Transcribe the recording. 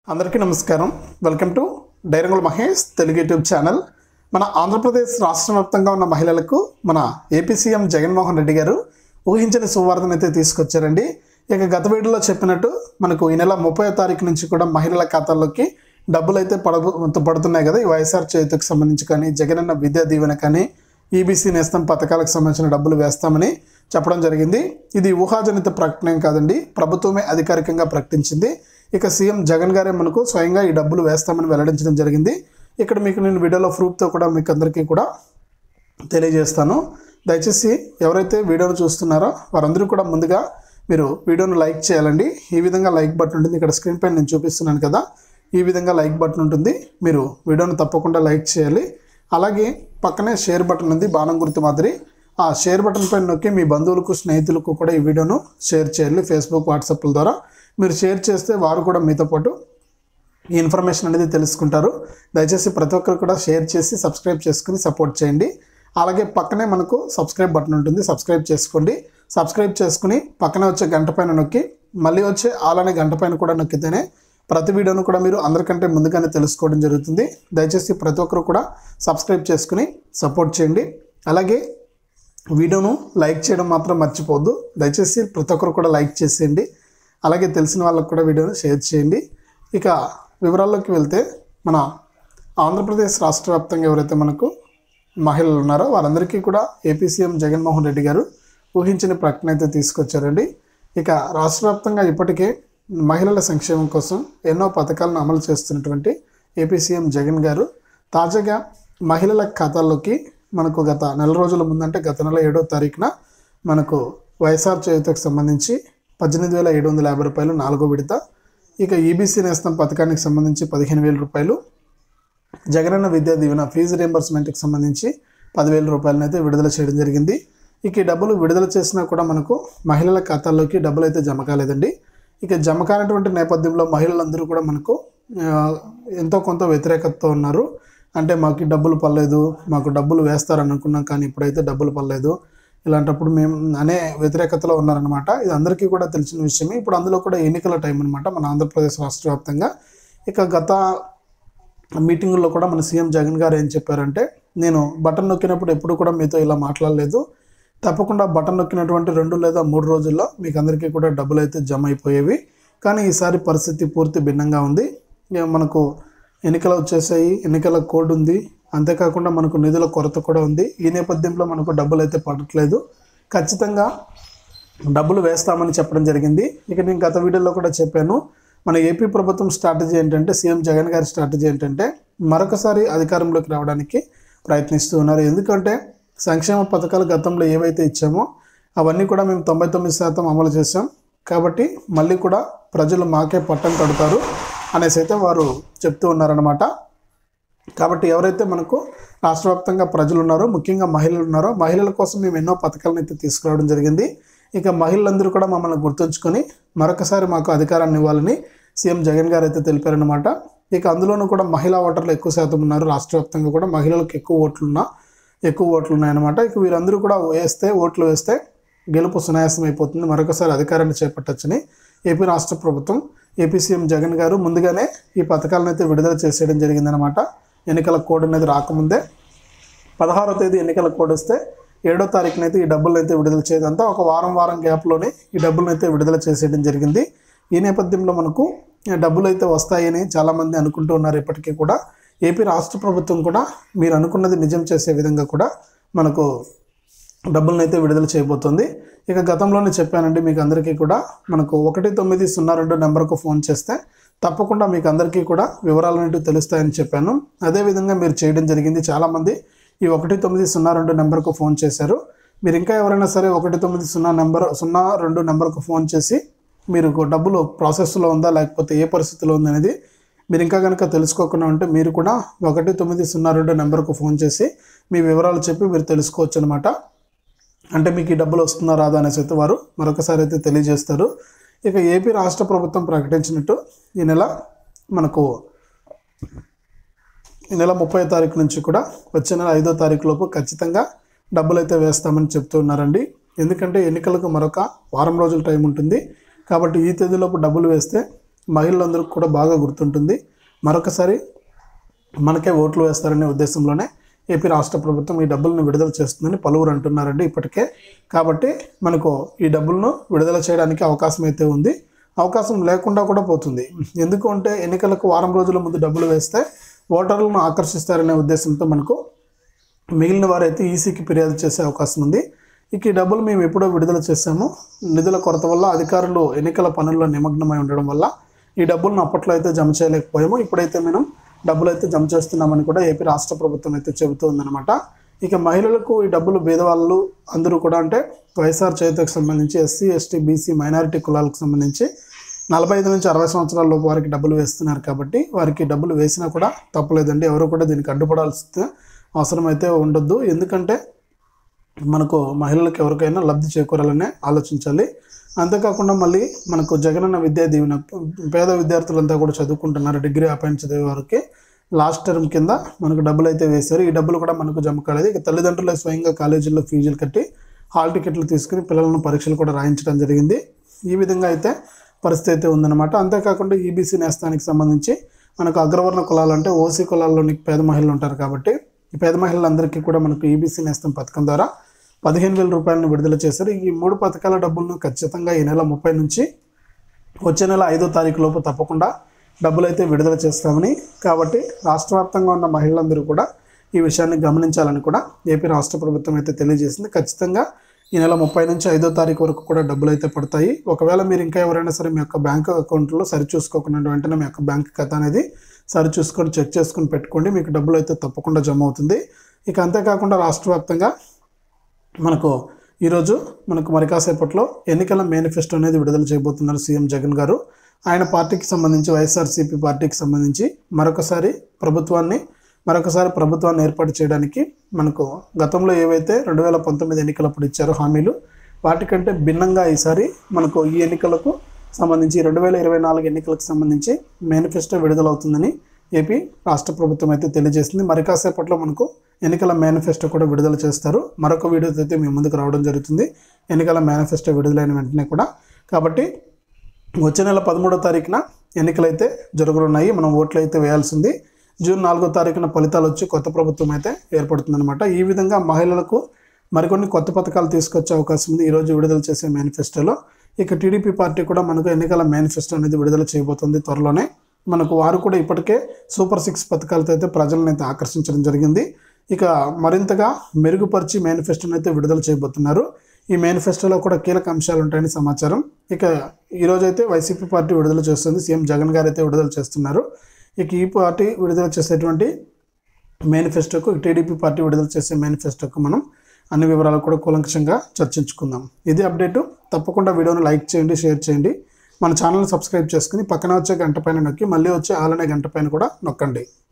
అందరికీ నమస్కారం welcome to డైరంగుల మహేష్ తెలుగు యూట్యూబ్ ఛానల్ మన ఆంధ్రప్రదేశ్ రాష్ట్ర వ్యాప్తంగా ఉన్న మహిళలకు మన ఏపీ సీఎం జగన్మోహన్ రెడ్డి గారు ఊహించని సువార్తను అయితే తీసుకొచ్చారండి ఇక గత వీడియోలో చెప్పినట్టు మనకు ఈ నెల ముప్పై తారీఖు నుంచి కూడా మహిళల ఖాతాల్లోకి డబ్బులు అయితే పడ పడుతున్నాయి కదా ఈ వైఎస్ఆర్ చేతికి సంబంధించి కానీ జగనన్న విద్యా దీవెన కానీ ఈబీసీ నేస్తం పథకాలకు సంబంధించిన డబ్బులు వేస్తామని చెప్పడం జరిగింది ఇది ఊహాజనిత ప్రకటన ఏం కాదండి ప్రభుత్వమే అధికారికంగా ప్రకటించింది ఇక సీఎం జగన్ గారే మనకు స్వయంగా ఈ డబ్బులు వేస్తామని వెల్లడించడం జరిగింది ఇక్కడ మీకు నేను వీడియోలో ప్రూఫ్తో కూడా మీకు అందరికీ కూడా తెలియజేస్తాను దయచేసి ఎవరైతే వీడియోను చూస్తున్నారో వారందరూ కూడా ముందుగా మీరు వీడియోను లైక్ చేయాలండి ఈ విధంగా లైక్ బటన్ ఉంటుంది ఇక్కడ స్క్రీన్ పైన నేను చూపిస్తున్నాను కదా ఈ విధంగా లైక్ బటన్ ఉంటుంది మీరు వీడియోను తప్పకుండా లైక్ చేయాలి అలాగే పక్కనే షేర్ బటన్ ఉంది బాణం గుర్తు మాదిరి ఆ షేర్ బటన్ పైన నొక్కి మీ బంధువులకు స్నేహితులకు కూడా ఈ వీడియోను షేర్ చేయాలి ఫేస్బుక్ వాట్సాప్ల ద్వారా మీరు షేర్ చేస్తే వారు కూడా మీతో పాటు ఈ ఇన్ఫర్మేషన్ అనేది తెలుసుకుంటారు దయచేసి ప్రతి ఒక్కరు కూడా షేర్ చేసి సబ్స్క్రైబ్ చేసుకుని సపోర్ట్ చేయండి అలాగే పక్కనే మనకు సబ్స్క్రైబ్ బటన్ ఉంటుంది సబ్స్క్రైబ్ చేసుకోండి సబ్స్క్రైబ్ చేసుకుని పక్కనే వచ్చే గంట పైన నొక్కి మళ్ళీ వచ్చే ఆల్ అనే గంట పైన కూడా నొక్కితేనే ప్రతి వీడియోను కూడా మీరు అందరికంటే ముందుగానే తెలుసుకోవడం జరుగుతుంది దయచేసి ప్రతి ఒక్కరు కూడా సబ్స్క్రైబ్ చేసుకుని సపోర్ట్ చేయండి అలాగే వీడియోను లైక్ చేయడం మాత్రం మర్చిపోవద్దు దయచేసి ప్రతి ఒక్కరు కూడా లైక్ చేసేయండి అలాగే తెలిసిన వాళ్ళకు కూడా వీడియోను షేర్ చేయండి ఇక వివరాల్లోకి వెళ్తే మన ఆంధ్రప్రదేశ్ రాష్ట్ర వ్యాప్తంగా ఎవరైతే మనకు మహిళలు ఉన్నారో వారందరికీ కూడా ఏపీ సీఎం జగన్మోహన్ రెడ్డి గారు ఊహించిన ప్రకటన అయితే తీసుకొచ్చారండి ఇక రాష్ట్ర వ్యాప్తంగా ఇప్పటికే మహిళల సంక్షేమం కోసం ఎన్నో పథకాలను అమలు చేస్తున్నటువంటి ఏపీ సీఎం జగన్ గారు తాజాగా మహిళల ఖాతాల్లోకి మనకు గత నెల రోజుల ముందంటే గత నెల ఏడో తారీఖున మనకు వైఎస్ఆర్ చేయుతకు సంబంధించి పద్దెనిమిది వేల ఏడు వందల యాభై రూపాయలు నాలుగో విడత ఇక ఈబీసీ నేస్తం పథకానికి సంబంధించి పదిహేను వేల రూపాయలు జగనన్న విద్యా దీవెన ఫీజు రియంబర్స్మెంట్కి సంబంధించి పదివేల రూపాయలను అయితే విడుదల చేయడం జరిగింది ఇక ఈ డబ్బులు విడుదల చేసినా కూడా మనకు మహిళల ఖాతాల్లోకి డబ్బులు అయితే జమ కాలేదండి ఇక జమ కానటువంటి నేపథ్యంలో మహిళలందరూ కూడా మనకు ఆ, ఎంతో కొంత వ్యతిరేకతతో ఉన్నారు అంటే మాకు ఈ డబ్బులు పర్లేదు మాకు డబ్బులు వేస్తారని అనుకున్నాం కానీ ఇప్పుడైతే డబ్బులు పర్లేదు ఇలాంటప్పుడు మేము అనే వ్యతిరేకతలో ఉన్నారనమాట ఇది అందరికీ కూడా తెలిసిన విషయమే ఇప్పుడు అందులో కూడా ఎన్నికల టైం అనమాట మన ఆంధ్రప్రదేశ్ రాష్ట్ర వ్యాప్తంగా ఇక గత మీటింగుల్లో కూడా మన సీఎం జగన్ గారు ఏం చెప్పారంటే నేను బటన్ నొక్కినప్పుడు ఎప్పుడు కూడా మీతో ఇలా మాట్లాడలేదు తప్పకుండా బటన్ నొక్కినటువంటి రెండు లేదా మూడు రోజుల్లో మీకు అందరికీ కూడా డబ్బులు అయితే జమ అయిపోయేవి కానీ ఈసారి పరిస్థితి పూర్తి భిన్నంగా ఉంది ఇక మనకు ఎన్నికలు వచ్చేసాయి ఎన్నికల కోడ్ ఉంది అంతేకాకుండా మనకు నిధుల కొరత కూడా ఉంది ఈ నేపథ్యంలో మనకు డబ్బులు అయితే పడట్లేదు ఖచ్చితంగా డబ్బులు వేస్తామని చెప్పడం జరిగింది ఇక నేను గత వీడియోలో కూడా చెప్పాను మన ఏపీ ప్రభుత్వం స్ట్రాటజీ ఏంటంటే సీఎం జగన్ గారి స్ట్రాటజీ ఏంటంటే మరొకసారి అధికారంలోకి రావడానికి ప్రయత్నిస్తూ ఉన్నారు ఎందుకంటే సంక్షేమ పథకాలు గతంలో ఏవైతే ఇచ్చామో అవన్నీ కూడా మేము తొంభై తొమ్మిది శాతం అమలు చేశాం కాబట్టి మళ్ళీ కూడా ప్రజలు మాకే పట్టం కడతారు అనేసి అయితే వారు చెప్తూ ఉన్నారనమాట కాబట్టి ఎవరైతే మనకు రాష్ట్ర వ్యాప్తంగా ప్రజలు ఉన్నారో ముఖ్యంగా మహిళలు ఉన్నారో మహిళల కోసం మేము ఎన్నో పథకాలను అయితే తీసుకురావడం జరిగింది ఇక మహిళలందరూ కూడా మమ్మల్ని గుర్తుంచుకొని మరొకసారి మాకు అధికారాన్ని ఇవ్వాలని సీఎం జగన్ గారు అయితే తెలిపారనమాట ఇక అందులోనూ కూడా మహిళా ఓటర్లు ఎక్కువ శాతం ఉన్నారు రాష్ట్ర వ్యాప్తంగా కూడా మహిళలకు ఎక్కువ ఓట్లు ఉన్నా ఎక్కువ ఓట్లు ఉన్నాయన్నమాట ఇక వీరందరూ కూడా వేస్తే ఓట్లు వేస్తే గెలుపు సునాయాసం అయిపోతుంది మరొకసారి అధికారాన్ని చేపట్టొచ్చని ఏపీ రాష్ట్ర ప్రభుత్వం ఏపీ సీఎం జగన్ గారు ముందుగానే ఈ పథకాలను అయితే విడుదల చేసేయడం జరిగిందనమాట ఎన్నికల కోడ్ అనేది రాకముందే పదహారో తేదీ ఎన్నికల కోడ్ వస్తే ఏడో తారీఖున అయితే ఈ డబ్బులను అయితే విడుదల చేయదంతా ఒక వారం వారం గ్యాప్లోనే ఈ డబ్బులను అయితే విడుదల చేసేయడం జరిగింది ఈ నేపథ్యంలో మనకు ఈ డబ్బులు అయితే వస్తాయని చాలామంది అనుకుంటూ ఉన్నారు ఇప్పటికీ కూడా ఏపీ రాష్ట్ర ప్రభుత్వం కూడా మీరు అనుకున్నది నిజం చేసే విధంగా కూడా మనకు డబ్బులను అయితే విడుదల చేయబోతుంది ఇక గతంలోనే చెప్పానండి మీకు అందరికీ కూడా మనకు ఒకటి తొమ్మిది సున్నా రెండు నెంబర్కు ఫోన్ చేస్తే తప్పకుండా మీకు అందరికీ కూడా వివరాలు అనేవి తెలుస్తాయని చెప్పాను అదేవిధంగా మీరు చేయడం జరిగింది చాలామంది ఈ ఒకటి తొమ్మిది సున్నా రెండు నెంబర్కు ఫోన్ చేశారు మీరు ఇంకా ఎవరైనా సరే ఒకటి తొమ్మిది సున్నా నెంబర్ సున్నా రెండు నెంబర్కు ఫోన్ చేసి మీరు డబ్బులు ప్రాసెస్లో ఉందా లేకపోతే ఏ పరిస్థితిలో ఉంది అనేది మీరు ఇంకా కనుక తెలుసుకోకుండా ఉంటే మీరు కూడా ఒకటి తొమ్మిది సున్నా రెండు నెంబర్కు ఫోన్ చేసి మీ వివరాలు చెప్పి మీరు తెలుసుకోవచ్చు అనమాట అంటే మీకు ఈ డబ్బులు వస్తుందా రాదా అనేసి అయితే వారు మరొకసారి అయితే తెలియజేస్తారు ఇక ఏపీ రాష్ట్ర ప్రభుత్వం ప్రకటించినట్టు ఈ నెల మనకు ఈ నెల ముప్పై తారీఖు నుంచి కూడా వచ్చే నెల ఐదో తారీఖు లోపు ఖచ్చితంగా డబ్బులు అయితే వేస్తామని చెప్తూ ఉన్నారండి ఎందుకంటే ఎన్నికలకు మరొక వారం రోజుల టైం ఉంటుంది కాబట్టి ఈ తేదీలోపు డబ్బులు వేస్తే మహిళలందరికీ కూడా బాగా గుర్తుంటుంది మరొకసారి మనకే ఓట్లు వేస్తారనే ఉద్దేశంలోనే ఏపీ రాష్ట్ర ప్రభుత్వం ఈ డబ్బులను విడుదల చేస్తుందని పలువురు అంటున్నారండి ఇప్పటికే కాబట్టి మనకు ఈ డబ్బులను విడుదల చేయడానికి అవకాశం అయితే ఉంది అవకాశం లేకుండా కూడా పోతుంది ఎందుకు అంటే ఎన్నికలకు వారం రోజుల ముందు డబ్బులు వేస్తే ఓటర్లను ఆకర్షిస్తారనే ఉద్దేశంతో మనకు మిగిలిన వారైతే ఈసీకి ఫిర్యాదు చేసే అవకాశం ఉంది ఇక ఈ డబ్బులు మేము ఎప్పుడో విడుదల చేశాము నిధుల కొరత వల్ల అధికారులు ఎన్నికల పనుల్లో నిమగ్నమై ఉండడం వల్ల ఈ డబ్బులను అప్పట్లో అయితే జమ చేయలేకపోయాము ఇప్పుడైతే మనం డబ్బులు అయితే జమ చేస్తున్నామని కూడా ఏపీ రాష్ట్ర ప్రభుత్వం అయితే చెబుతూ ఉందన్నమాట ఇక మహిళలకు ఈ డబ్బులు పేదవాళ్ళు అందరూ కూడా అంటే వైఎస్ఆర్ చేతికి సంబంధించి ఎస్సీ ఎస్టీ బీసీ మైనారిటీ కులాలకు సంబంధించి నలభై ఐదు నుంచి అరవై సంవత్సరాల లోపు వారికి డబ్బులు వేస్తున్నారు కాబట్టి వారికి డబ్బులు వేసినా కూడా తప్పలేదండి ఎవరు కూడా దీనికి అడ్డుపడాల్సిన అవసరం అయితే ఉండొద్దు ఎందుకంటే మనకు మహిళలకు ఎవరికైనా లబ్ధి చేకూరాలనే ఆలోచించాలి అంతేకాకుండా మళ్ళీ మనకు జగనన్న విద్యా దీవెన పేద విద్యార్థులంతా కూడా చదువుకుంటున్నారు డిగ్రీ అపాయింట్ చదివే వారికి లాస్ట్ టర్మ్ కింద మనకు డబ్బులు అయితే వేశారు ఈ డబ్బులు కూడా మనకు జమ కాలేదు ఇక తల్లిదండ్రులు స్వయంగా కాలేజీల్లో ఫీజులు కట్టి హాల్ టికెట్లు తీసుకుని పిల్లలను పరీక్షలు కూడా రాయించడం జరిగింది ఈ విధంగా అయితే పరిస్థితి అయితే ఉందన్నమాట అంతేకాకుండా ఈబీసీ నేస్తానికి సంబంధించి మనకు అగ్రవర్ణ కులాలు అంటే ఓసీ కులాల్లోని పేద మహిళలు ఉంటారు కాబట్టి ఈ పేద మహిళలందరికీ కూడా మనకు ఈబీసీ నేస్తం పథకం ద్వారా పదిహేను వేల రూపాయలను విడుదల చేశారు ఈ మూడు పథకాల డబ్బులను ఖచ్చితంగా ఈ నెల ముప్పై నుంచి వచ్చే నెల ఐదో తారీఖు లోపు తప్పకుండా డబ్బులు అయితే విడుదల చేస్తామని కాబట్టి రాష్ట్ర వ్యాప్తంగా ఉన్న మహిళలందరూ కూడా ఈ విషయాన్ని గమనించాలని కూడా ఏపీ రాష్ట్ర ప్రభుత్వం అయితే తెలియజేసింది ఖచ్చితంగా ఈ నెల ముప్పై నుంచి ఐదో తారీఖు వరకు కూడా డబ్బులు అయితే పడతాయి ఒకవేళ మీరు ఇంకా ఎవరైనా సరే మీ యొక్క బ్యాంక్ అకౌంట్లో సరి చూసుకోకుండా వెంటనే మీ యొక్క బ్యాంక్ ఖాతా అనేది సరి చూసుకొని చెక్ చేసుకొని పెట్టుకోండి మీకు డబ్బులు అయితే తప్పకుండా జమ అవుతుంది ఇక అంతేకాకుండా రాష్ట్ర వ్యాప్తంగా మనకు ఈరోజు మనకు మరి కాసేపట్లో ఎన్నికల మేనిఫెస్టో అనేది విడుదల చేయబోతున్నారు సీఎం జగన్ గారు ఆయన పార్టీకి సంబంధించి వైఎస్ఆర్సీపీ పార్టీకి సంబంధించి మరొకసారి ప్రభుత్వాన్ని మరొకసారి ప్రభుత్వాన్ని ఏర్పాటు చేయడానికి మనకు గతంలో ఏవైతే రెండు వేల పంతొమ్మిది ఎన్నికలప్పుడు ఇచ్చారో హామీలు వాటికంటే భిన్నంగా ఈసారి మనకు ఈ ఎన్నికలకు సంబంధించి రెండు వేల ఇరవై నాలుగు ఎన్నికలకు సంబంధించి మేనిఫెస్టో విడుదలవుతుందని ఏపీ రాష్ట్ర ప్రభుత్వం అయితే తెలియజేసింది మరి కాసేపట్లో మనకు ఎన్నికల మేనిఫెస్టో కూడా విడుదల చేస్తారు మరొక వీడియోతో అయితే మీ ముందుకు రావడం జరుగుతుంది ఎన్నికల మేనిఫెస్టో విడుదలైన వెంటనే కూడా కాబట్టి వచ్చే నెల పదమూడో తారీఖున ఎన్నికలైతే జరగనున్నాయి మనం ఓట్లు అయితే వేయాల్సింది జూన్ నాలుగో తారీఖున ఫలితాలు వచ్చి కొత్త ప్రభుత్వం అయితే ఏర్పడుతుందన్నమాట ఈ విధంగా మహిళలకు మరికొన్ని కొత్త పథకాలు తీసుకొచ్చే అవకాశం ఉంది ఈరోజు విడుదల చేసే మేనిఫెస్టోలో ఇక టీడీపీ పార్టీ కూడా మనకు ఎన్నికల మేనిఫెస్టో అనేది విడుదల చేయబోతుంది త్వరలోనే మనకు వారు కూడా ఇప్పటికే సూపర్ సిక్స్ పథకాలతో అయితే ప్రజలను అయితే ఆకర్షించడం జరిగింది ఇక మరింతగా మెరుగుపరిచి మేనిఫెస్టోని అయితే విడుదల చేయబోతున్నారు ఈ మేనిఫెస్టోలో కూడా కీలక అంశాలు ఉంటాయని సమాచారం ఇక ఈరోజు అయితే వైసీపీ పార్టీ విడుదల చేస్తుంది సీఎం జగన్ గారు అయితే విడుదల చేస్తున్నారు ఇక ఈ పార్టీ విడుదల చేసేటువంటి మేనిఫెస్టోకు టీడీపీ పార్టీ విడుదల చేసే మేనిఫెస్టోకు మనం అన్ని వివరాలు కూడా కూలంకషంగా చర్చించుకుందాం ఇది అప్డేటు తప్పకుండా వీడియోని లైక్ చేయండి షేర్ చేయండి మన ఛానల్ని సబ్స్క్రైబ్ చేసుకుని పక్కన వచ్చే గంట పైన నొక్కి మళ్ళీ వచ్చే ఆలనే గంట పైన కూడా నొక్కండి